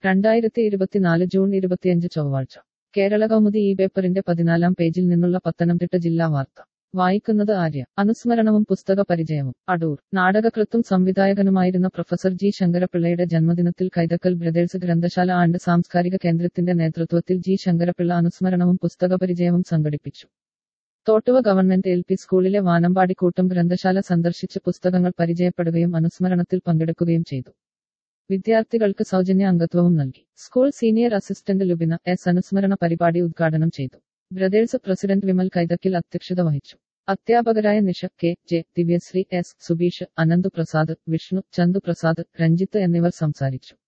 രണ്ടായിരത്തി ഇരുപത്തിനാല് ജൂൺ ഇരുപത്തിയഞ്ച് ചൊവ്വാഴ്ച കേരള കൗമുദി ഈ പേപ്പറിന്റെ പതിനാലാം പേജിൽ നിന്നുള്ള പത്തനംതിട്ട ജില്ലാ വാർത്ത വായിക്കുന്നത് ആര്യ അനുസ്മരണവും പുസ്തക പരിചയവും അടൂർ നാടകകൃത്തും സംവിധായകനുമായിരുന്ന പ്രൊഫസർ ജി ശങ്കരപിള്ളയുടെ ജന്മദിനത്തിൽ കൈതക്കൽ ബ്രദേഴ്സ് ഗ്രന്ഥശാല ആൻഡ് സാംസ്കാരിക കേന്ദ്രത്തിന്റെ നേതൃത്വത്തിൽ ജി ശങ്കരപിള്ള അനുസ്മരണവും പുസ്തക പരിചയവും സംഘടിപ്പിച്ചു തോട്ടുവ ഗവൺമെന്റ് എൽ പി സ്കൂളിലെ വാനമ്പാടിക്കൂട്ടം ഗ്രന്ഥശാല സന്ദർശിച്ച് പുസ്തകങ്ങൾ പരിചയപ്പെടുകയും അനുസ്മരണത്തിൽ പങ്കെടുക്കുകയും ചെയ്തു വിദ്യാർത്ഥികൾക്ക് സൗജന്യ അംഗത്വവും നൽകി school senior assistant Lubina S അനുസ്മരണ പരിപാടി ഉദ്ഘാടനം ചെയ്തു ബ്രദേഴ്സ് പ്രസിഡന്റ് വിമൽ കൈതക്കിൽ അധ്യക്ഷത വഹിച്ചു അധ്യാപകരായ Nisha K J Divyasree S Subeesh Ananth Prasad Vishnu Chandu Prasad Ranjith എന്നിവർ സംസാരിച്ചു